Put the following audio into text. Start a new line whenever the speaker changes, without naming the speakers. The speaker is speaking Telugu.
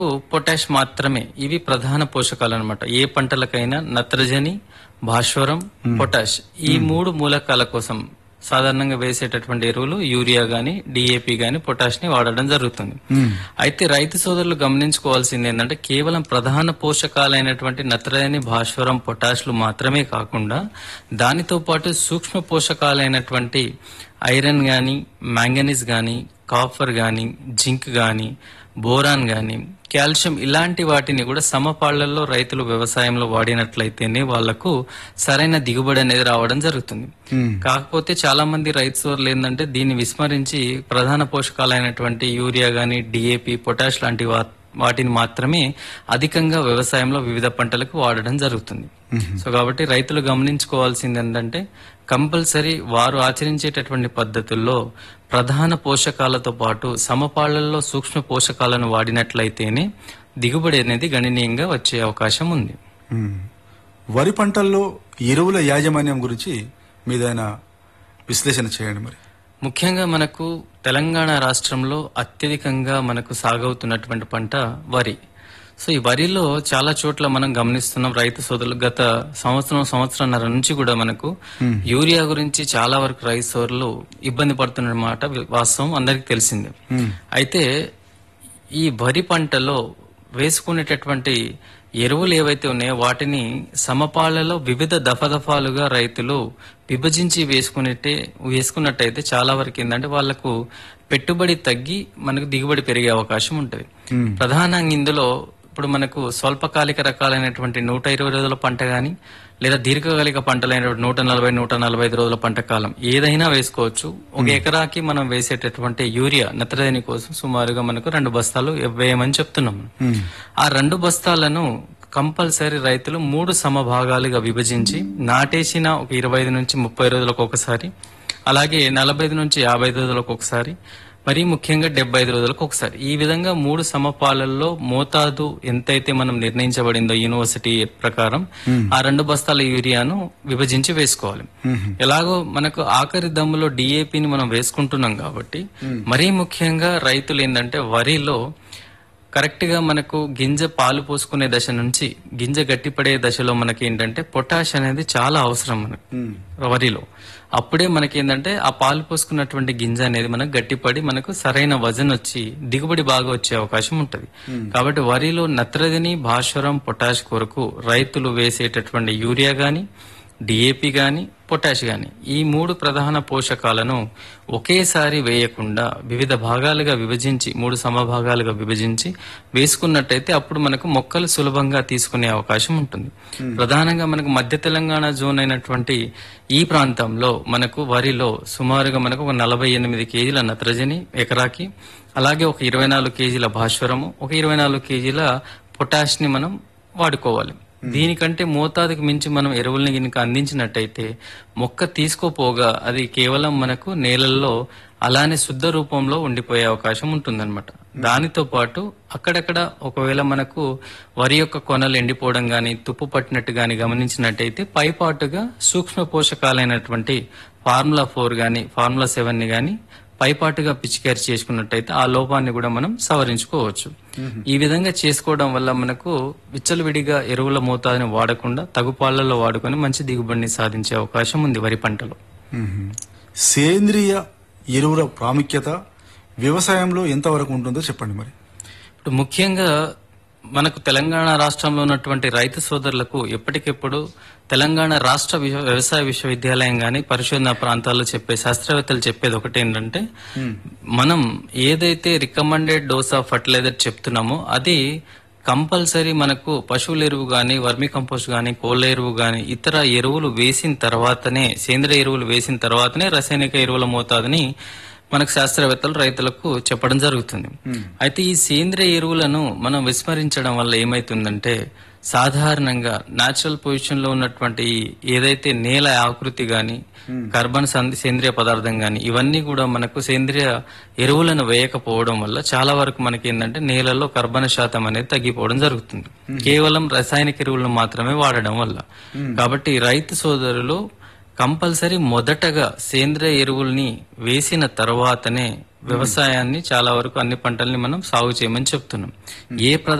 పొటాష్ మాత్రమే ఇవి ప్రధాన పోషకాలు అనమాట ఏ పంటలకైనా నత్రజని భాస్వరం పొటాష్ ఈ మూడు మూలకాల కోసం సాధారణంగా వేసేటటువంటి ఎరువులు యూరియా గాని డిఏపి గాని పొటాష్ ని వాడడం జరుగుతుంది అయితే రైతు సోదరులు గమనించుకోవాల్సింది ఏంటంటే కేవలం ప్రధాన పోషకాలైనటువంటి నత్రజని భాస్వరం పొటాష్లు మాత్రమే కాకుండా దానితో పాటు సూక్ష్మ పోషకాలైనటువంటి ఐరన్ గాని మ్యాంగనీస్ గాని కాపర్ గాని జింక్ గాని బోరాన్ గాని కాల్షియం ఇలాంటి వాటిని కూడా సమపాళ్లలో రైతులు వ్యవసాయంలో వాడినట్లయితేనే వాళ్లకు సరైన దిగుబడి అనేది రావడం జరుగుతుంది కాకపోతే చాలా మంది రైతు సోదరులు ఏంటంటే దీన్ని విస్మరించి ప్రధాన పోషకాలైనటువంటి యూరియా గాని డిఏపి పొటాష్ లాంటి వా- వాటిని మాత్రమే అధికంగా వ్యవసాయంలో వివిధ పంటలకు వాడడం జరుగుతుంది సో కాబట్టి రైతులు గమనించుకోవాల్సింది ఏంటంటే కంపల్సరీ వారు ఆచరించేటటువంటి పద్ధతుల్లో ప్రధాన పోషకాలతో పాటు సమపాళ్లలో సూక్ష్మ పోషకాలను వాడినట్లయితేనే దిగుబడి అనేది గణనీయంగా వచ్చే అవకాశం ఉంది
మ్మ్. వరి పంటల్లో ఎరువుల యాజమాన్యం గురించి మీదైనా విశ్లేషణ చేయండి మరి
ముఖ్యంగా మనకు తెలంగాణ రాష్ట్రంలో అత్యధికంగా మనకు సాగవుతున్నటువంటి పంట వరి సో ఈ వరిలో చాలా చోట్ల మనం గమనిస్తున్నాం రైతు సోదరులు గత సంవత్సరం సంవత్సరంన్నర నుంచి కూడా మనకు యూరియా గురించి చాలా వరకు రైతు సోదరులు ఇబ్బంది పడుతున్నమాట వాస్తవం అందరికీ తెలిసిందే అయితే ఈ వరి పంటలో వేసుకునేటటువంటి ఎరువులు ఏవైతే ఉన్నాయో వాటిని సమపాళ్లలో వివిధ దఫదఫాలుగా రైతులు విభజించి వేసుకునేటే వేసుకున్నట్టయితే చాలా వరకు ఏంటంటే వాళ్లకు పెట్టుబడి తగ్గి మనకు దిగుబడి పెరిగే అవకాశం ఉంటుంది ప్రధానంగా ఇందులో ఇప్పుడు మనకు స్వల్పకాలిక రకాలైనటువంటి నూట ఇరవై రోజుల పంట గాని లేదా దీర్ఘకాలిక పంటలైన నూట నలభై నూట నలభై ఐదు రోజుల పంట కాలం ఏదైనా వేసుకోవచ్చు ఒక ఎకరాకి మనం వేసేటటువంటి యూరియా నత్రజని కోసం సుమారుగా మనకు రెండు బస్తాలు వేయమని చెప్తున్నాం ఆ రెండు బస్తాలను కంపల్సరీ రైతులు మూడు సమభాగాలుగా విభజించి నాటేసిన ఒక ఇరవై ఐదు నుంచి ముప్పై రోజులకు ఒకసారి అలాగే నలభై ఐదు నుంచి యాభై ఐదు రోజులకు ఒకసారి మరీ ముఖ్యంగా డెబ్బై ఐదు రోజులకు ఒకసారి ఈ విధంగా మూడు సమపాలల్లో మోతాదు ఎంతైతే మనం నిర్ణయించబడిందో యూనివర్సిటీ ప్రకారం ఆ రెండు బస్తాల యూరియాను విభజించి వేసుకోవాలి ఎలాగో మనకు ఆఖరి దమ్ములో డిఏపిని మనం వేసుకుంటున్నాం కాబట్టి మరీ ముఖ్యంగా రైతులు ఏంటంటే వరిలో కరెక్ట్ గా మనకు గింజ పాలు పోసుకునే దశ నుంచి గింజ గట్టిపడే దశలో మనకి ఏంటంటే పొటాష్ అనేది చాలా అవసరం మనకు వరిలో అప్పుడే మనకి ఏంటంటే ఆ పాలు పోసుకున్నటువంటి గింజ అనేది మనకు గట్టిపడి మనకు సరైన వజన్ వచ్చి దిగుబడి బాగా వచ్చే అవకాశం ఉంటది కాబట్టి వరిలో నత్రజని భాస్వరం పొటాష్ కొరకు రైతులు వేసేటటువంటి యూరియా గాని డిఏపి గాని పొటాష్ గాని ఈ మూడు ప్రధాన పోషకాలను ఒకేసారి వేయకుండా వివిధ భాగాలుగా విభజించి మూడు సమభాగాలుగా విభజించి వేసుకున్నట్టయితే అప్పుడు మనకు మొక్కలు సులభంగా తీసుకునే అవకాశం ఉంటుంది ప్రధానంగా మనకు మధ్య తెలంగాణ జోన్ అయినటువంటి ఈ ప్రాంతంలో మనకు వరిలో సుమారుగా మనకు ఒక నలభై ఎనిమిది కేజీల నత్రజని ఎకరాకి అలాగే ఒక ఇరవై నాలుగు కేజీల భాస్వరము ఒక ఇరవై నాలుగు కేజీల పొటాష్ ని మనం వాడుకోవాలి దీనికంటే మోతాదుకు మించి మనం ఎరువుల్ని కనుక అందించినట్టయితే మొక్క తీసుకోపోగా అది కేవలం మనకు నేలల్లో అలానే శుద్ధ రూపంలో ఉండిపోయే అవకాశం ఉంటుందన్నమాట దానితో పాటు అక్కడక్కడ ఒకవేళ మనకు వరి యొక్క కొనలు ఎండిపోవడం గాని తుప్పు పట్టినట్టు గాని గమనించినట్టయితే పైపాటుగా సూక్ష్మ పోషకాలైనటువంటి ఫార్ములా ఫోర్ గాని ఫార్ములా సెవెన్ ని గాని పైపాటుగా పిచికారి చేసుకున్నట్టయితే ఆ లోపాన్ని కూడా మనం సవరించుకోవచ్చు ఈ విధంగా చేసుకోవడం వల్ల మనకు విచ్చలవిడిగా ఎరువుల మోతాదుని వాడకుండా తగుపాళ్లలో వాడుకొని మంచి దిగుబడిని సాధించే అవకాశం ఉంది వరి పంటలో
మ్మ్. సేంద్రియ ఎరువుల ప్రాముఖ్యత వ్యవసాయంలో ఎంతవరకు ఉంటుందో చెప్పండి మరి
ఇప్పుడు ముఖ్యంగా మనకు తెలంగాణ రాష్ట్రంలో ఉన్నటువంటి రైతు సోదరులకు ఎప్పటికెప్పుడు తెలంగాణ రాష్ట్ర విశ్వ- వ్యవసాయ విశ్వవిద్యాలయం గాని పరిశోధన ప్రాంతాల్లో చెప్పే శాస్త్రవేత్తలు చెప్పేది ఒకటి ఏంటంటే మనం ఏదైతే రికమెండెడ్ డోస్ ఆఫ్ ఫర్టిలైజర్ చెప్తున్నామో అది కంపల్సరీ మనకు పశువుల ఎరువు గాని వర్మి కంపోస్ట్ గాని కోళ్ళ ఎరువు గాని ఇతర ఎరువులు వేసిన తర్వాతనే సేంద్రియ ఎరువులు వేసిన తర్వాతనే రసాయనిక ఎరువుల మోతాదుని మనకు శాస్త్రవేత్తలు రైతులకు చెప్పడం జరుగుతుంది అయితే ఈ సేంద్రియ ఎరువులను మనం విస్మరించడం వల్ల ఏమైతుందంటే సాధారణంగా నాచురల్ పొజిషన్ లో ఉన్నటువంటి ఈ ఏదైతే నేల ఆకృతి గాని కార్బన్ సంధి సేంద్రియ పదార్థం గాని ఇవన్నీ కూడా మనకు సేంద్రియ ఎరువులను వేయకపోవడం వల్ల చాలా వరకు మనకి ఏంటంటే నేలలో కర్బన శాతం అనేది తగ్గిపోవడం జరుగుతుంది కేవలం రసాయనిక ఎరువులను మాత్రమే వాడడం వల్ల కాబట్టి రైతు సోదరులు కంపల్సరీ మొదటగా సేంద్రియ ఎరువుల్ని వేసిన తర్వాతనే వ్యవసాయాన్ని చాలా వరకు అన్ని పంటల్ని మనం సాగు చేయమని చెప్తున్నాం ఏ